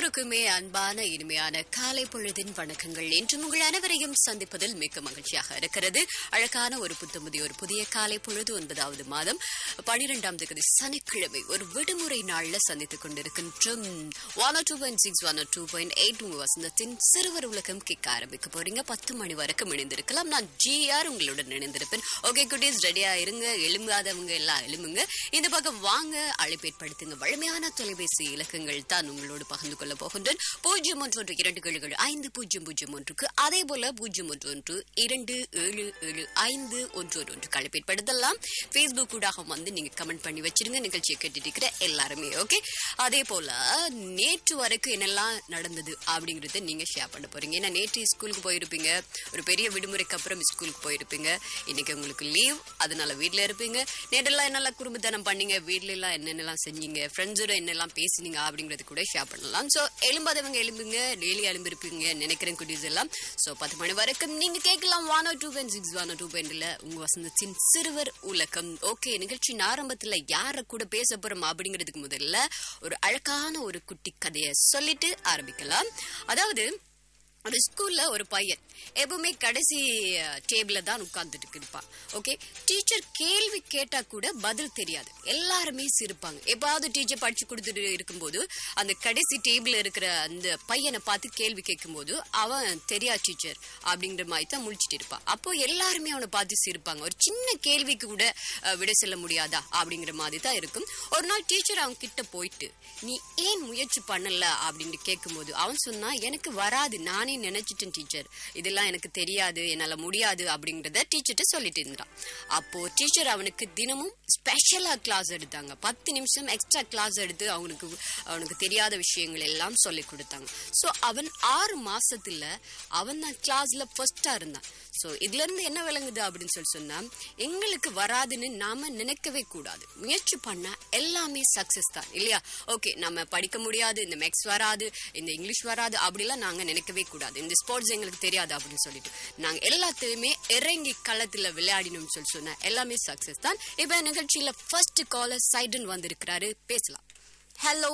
எல்லோருக்குமே அன்பான இனிமையான காலை பொழுதின் வணக்கங்கள் என்றும் உங்கள் அனைவரையும் சந்திப்பதில் மிக்க மகிழ்ச்சியாக இருக்கிறது அழகான ஒரு புத்தமுதி ஒரு புதிய காலை பொழுது ஒன்பதாவது மாதம் பனிரெண்டாம் தேதி சனிக்கிழமை ஒரு விடுமுறை நாள்ல சந்தித்துக் கொண்டிருக்கின்றோம் one two point six one two point eight வசந்தத்தின் சிறுவர் உலகம் கேட்க ஆரம்பிக்க போறீங்க பத்து மணி வரைக்கும் இணைந்திருக்கலாம் நான் ஜிஆர் உங்களுடன் இணைந்திருப்பேன் ஓகே குட்டீஸ் ரெடியா இருங்க எழும்பாதவங்க எல்லாம் எழும்புங்க இந்த பக்கம் வாங்க அழைப்பேற்படுத்துங்க வலிமையான தொலைபேசி இலக்கங்கள் தான் உங்களோடு பகிர்ந்து கொள்ள போகின்றேன் பூஜ்ஜியம் ஒன்று ஒன்று இரண்டு ஏழு ஐந்து பூஜ்ஜியம் பூஜ்ஜியம் ஒன்றுக்கு அதே போல பூஜ்ஜியம் ஒன்று ஒன்று இரண்டு ஏழு ஏழு ஐந்து ஒன்று ஒரு ஒன்று அழைப்பேற்படுத்தலாம் ஃபேஸ்புக் ஊடாக வந்து நீங்க கமெண்ட் பண்ணி வச்சிருங்க நிகழ்ச்சியை கேட்டுட்டு இருக்கிற எல்லாருமே ஓகே அதே போல நேற்று வரைக்கும் என்னெல்லாம் நடந்தது அப்படிங்கறத நீங்க ஷேர் பண்ண போறீங்க ஏன்னா நேற்று ஸ்கூலுக்கு போயிருப்பீங்க ஒரு பெரிய விடுமுறைக்கு அப்புறம் ஸ்கூலுக்கு போயிருப்பீங்க இன்னைக்கு உங்களுக்கு லீவ் அதனால வீட்ல இருப்பீங்க நேற்றெல்லாம் என்னெல்லாம் குடும்பத்தனம் பண்ணீங்க வீட்ல எல்லாம் என்னென்னலாம் செஞ்சீங்க ஃப்ரெண்ட்ஸோட என்னெல்லாம் பேசுனீங்க அப்படிங்கறது கூட ஷேர் பண்ணலாம் ஸோ எலும்பாதவங்க எலும்புங்க டெய்லி எலும்பிருப்பீங்க நினைக்கிறேன் குட்டீஸ் எல்லாம் ஸோ பத்து மணி வரைக்கும் நீங்க கேட்கலாம் one two point six one two பாயிண்ட்ல உங்க வசந்தத்தின் சிறுவர் உலகம் ஓகே நிகழ்ச்சியின் ஆரம்பத்துல யார கூட பேச போறோம் அப்படிங்கிறதுக்கு முதல்ல ஒரு அழகான ஒரு குட்டி கதையை சொல்லிட்டு ஆரம்பிக்கலாம் அதாவது ஒரு ஸ்கூல்ல ஒரு பையன் எப்பவுமே கடைசி டேபிள்ல தான் உட்கார்ந்துட்டு இருப்பான் ஓகே டீச்சர் கேள்வி கேட்டா கூட பதில் தெரியாது எல்லாருமே சிரிப்பாங்க எப்பாவது டீச்சர் படிச்சு கொடுத்துட்டு இருக்கும்போது அந்த கடைசி டேபிள்ல இருக்கிற அந்த பையனை பார்த்து கேள்வி கேட்கும்போது அவன் தெரியா டீச்சர் அப்படிங்கிற மாதிரி தான் முழிச்சிட்டு இருப்பான் அப்போ எல்லாருமே அவனை பார்த்து சிரிப்பாங்க ஒரு சின்ன கேள்விக்கு கூட அஹ், விடை சொல்ல முடியாதா அப்படிங்கிற மாதிரி தான் இருக்கும் ஒரு நாள் டீச்சர் அவன் கிட்ட போயிட்டு நீ ஏன் முயற்சி பண்ணல அப்படின்னு கேட்கும்போது அவன் சொன்னா எனக்கு வராது நானே நினைச்சிட்டேன் டீச்சர் இதெல்லாம் எனக்கு தெரியாது என்னால முடியாது அப்படிங்கறத டீச்சர்கிட்ட சொல்லிட்டு இருந்தான் அப்போ டீச்சர் அவனுக்கு தினமும் ஸ்பெஷலா கிளாஸ் எடுத்தாங்க பத்து நிமிஷம் எக்ஸ்ட்ரா கிளாஸ் எடுத்து அவனுக்கு அவனுக்கு தெரியாத விஷயங்கள் எல்லாம் சொல்லி கொடுத்தாங்க சோ அவன் ஆறு மாசத்துல அவன் தான் கிளாஸ்ல ஃபர்ஸ்டா இருந்தான் சோ இதுல இருந்து என்ன விளங்குது அப்படின்னு சொல்லி சொன்னா எங்களுக்கு வராதுன்னு நாம நினைக்கவே கூடாது முயற்சி பண்ணா எல்லாமே சக்சஸ் தான் இல்லையா ஓகே நம்ம படிக்க முடியாது இந்த மேக்ஸ் வராது இந்த இங்கிலீஷ் வராது அப்படிலாம் நாங்க நினைக்கவே கூடாது இந்த ஸ்போர்ட்ஸ் எங்களுக்கு தெரியாது அப்படின்னு சொல்லிட்டு நாங்க எல்லாத்தையுமே இறங்கி களத்துல விளையாடினோம்னு சொல்லி சொன்னா எல்லாமே சக்சஸ் தான் இப்ப நிகழ்ச்சியில ஃபர்ஸ்ட் காலர் சைடன் வந்திருக்கிறாரு பேசலாம் ஹலோ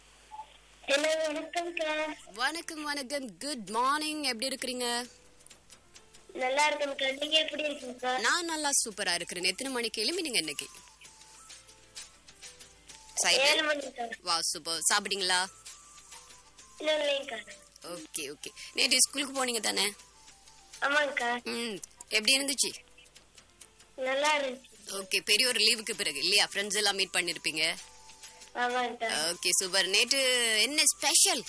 ஹலோ வணக்கம்க்கா வணக்கம் வணக்கம் குட் மார்னிங் எப்படி இருக்கிறீங்க நல்லா இருக்கேன்க்கா நீங்க எப்படி இருக்கீங்கக்கா நான் நல்லா சூப்பரா இருக்கிறேன் எத்தனை மணிக்கு எழும்பினீங்க இன்னைக்கு சைடன் ஏழு மணிக்கா வா சூப்பர் சாப்பிட்டீங்களா இல்ல இல்லைங்கக்கா ஓகே ஓகே நேற்று ஸ்கூலுக்கு போனீங்க தானே ஆமாங்கக்கா ம் எப்படி இருந்துச்சு நல்லா இருந்துச்சு ஓகே பெரிய ஒரு லீவுக்கு பிறகு இல்லையா ஃப்ரெண்ட்ஸ் எல்லாம் மீட் பண்ணிருப்பீங்க ஆமாங்கக்கா ஓகே சூப்பர் நேற்று என்ன ஸ்பெஷல்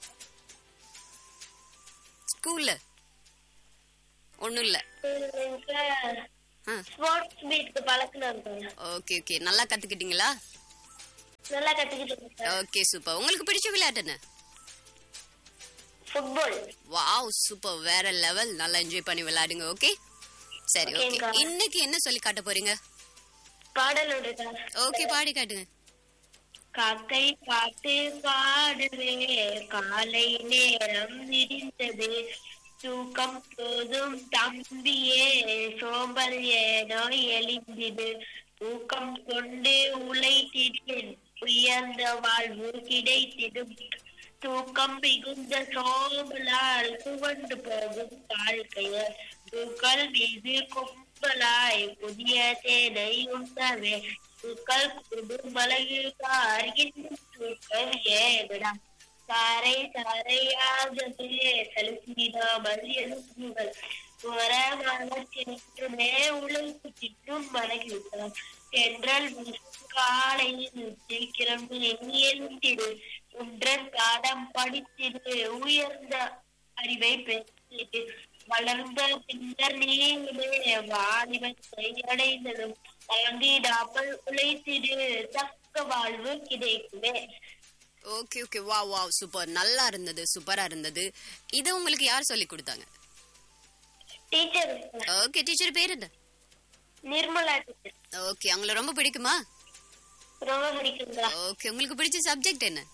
ஸ்கூல்ல ஒண்ணும் இல்ல இல்லைங்கக்கா ஆ ஸ்போர்ட்ஸ் மீட்க்கு பழக்கினாங்க ஓகே ஓகே நல்லா கத்துக்கிட்டீங்களா நல்லா கத்துக்கிட்டு ஓகே சூப்பர் உங்களுக்கு பிடிச்ச விளையாட்டு என்ன ஃபுட்பால் வாவ் சூப்பர் வேற லெவல் நல்லா என்ஜாய் பண்ணி விளையாடுங்க ஓகே சரி ஓகே ஓகேங்கா. இன்னைக்கு என்ன சொல்லி காட்ட போறீங்க பாடல் ஒன்றுக்கா ஓகே பாடி காட்டுங்க காக்கை பாட்டு பாடுவே காலை நேரம் விடிந்தது தூக்கம் போதும் தம்பியே சோம்பல் ஏனோ எளிந்திடு தூக்கம் கொண்டு உழைத்திட்டேன் உயர்ந்த வாழ்வு கிடைத்திடும் தூக்கம் மிகுந்த சோம்பலால் துவண்டு போகும் வாழ்க்கைய தூக்கல் மீது கும்பலாய் புதிய தேனை உண்ணவே தூக்கல் குடு மலகு பார்க்கின்ற தூக்கம் ஏகடா சாரை சாரையாகவே செலுத்தினாமல் எழுப்புகள் உரமாக சென்றுமே உழைப்பு திட்டும் மலகிவிட்டார் என்றால் காலையில் சீக்கிரம் எண்ணி எழுந்திடு ஒன்றன் பாடம் படித்திடு உயர்ந்த அறிவை பெற்றிடு வளர்ந்த பின்னர் நீங்களே வாலிபத்தை அடைந்ததும் தயங்கிடாமல் உழைத்திடு தக்க வாழ்வு கிடைக்குமே ஓகே ஓகே வா வா சூப்பர் நல்லா இருந்தது சூப்பரா இருந்தது இது உங்களுக்கு யார் சொல்லி கொடுத்தாங்க டீச்சர் ஓகே டீச்சர் பேர் என்ன நிர்மலா டீச்சர் ஓகே அவங்கள ரொம்ப பிடிக்குமா ரொம்ப பிடிக்குங்களா ஓகே உங்களுக்கு பிடிச்ச சப்ஜெக்ட் என்ன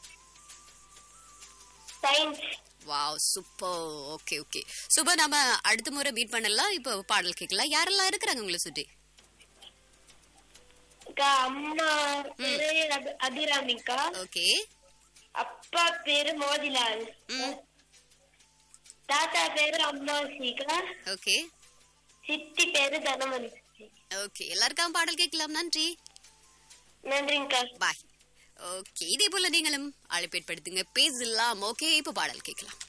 science wow super okay okay super நாம அடுத்த முறை மீட் பண்ணலாம் இப்போ பாடல் கேட்கலாம் யாரெல்லாம் இருக்கிறாங்க உங்களை சுற்றி அக்கா அம்மா பேரு அபி- அபிராமிக்கா ஓகே அப்பா பேரு மோதிலால் ம் தாத்தா பேரு அம்மாசிகா ஓகே சித்தி பேரு தனமணி ஓகே எல்லாருக்கும் பாடல் கேட்கலாம் நன்றி நன்றிங்கக்கா பாய் ஓகே இதே போல நீங்களும் அழைப்பேற்படுத்துங்க பேசலாம் ஓகே இப்போ பாடல் கேட்கலாம்